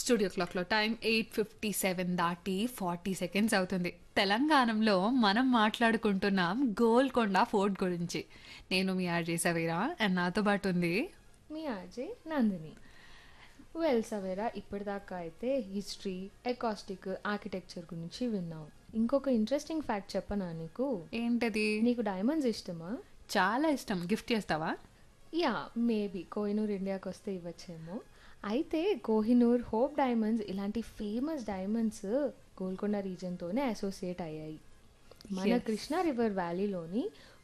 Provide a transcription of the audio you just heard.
Studio క్లాక్లో time eight fifty seven దాటి forty seconds అవుతుంది తెలంగాణలో మనం మాట్లాడుకుంటున్నాం గోల్కొండ ఫోర్ట్ గురించి నేను మీ ఆర్జే సవేరా అండ్ నాతో పాటు ఉంది మీ ఆర్జే నందిని వెల్ సవేరా ఇప్పటిదాకా అయితే హిస్టరీ ఎకాస్టిక్ ఆర్కిటెక్చర్ గురించి విన్నాం ఇంకొక ఇంట్రెస్టింగ్ ఫ్యాక్ట్ చెప్పనా నీకు ఏంటది నీకు డైమండ్స్ ఇష్టమా చాలా ఇష్టం గిఫ్ట్ చేస్తావా యా మేబీ కోహినూర్ ఇండియాకి వస్తే ఇవ్వచ్చేమో అయితే కోహినూర్ హోప్ డైమండ్స్ ఇలాంటి ఫేమస్ డైమండ్స్ గోల్కొండ రీజన్తోనే అసోసియేట్ అయ్యాయి మన Yes. కృష్ణా రివర్ వ్యాలీలోని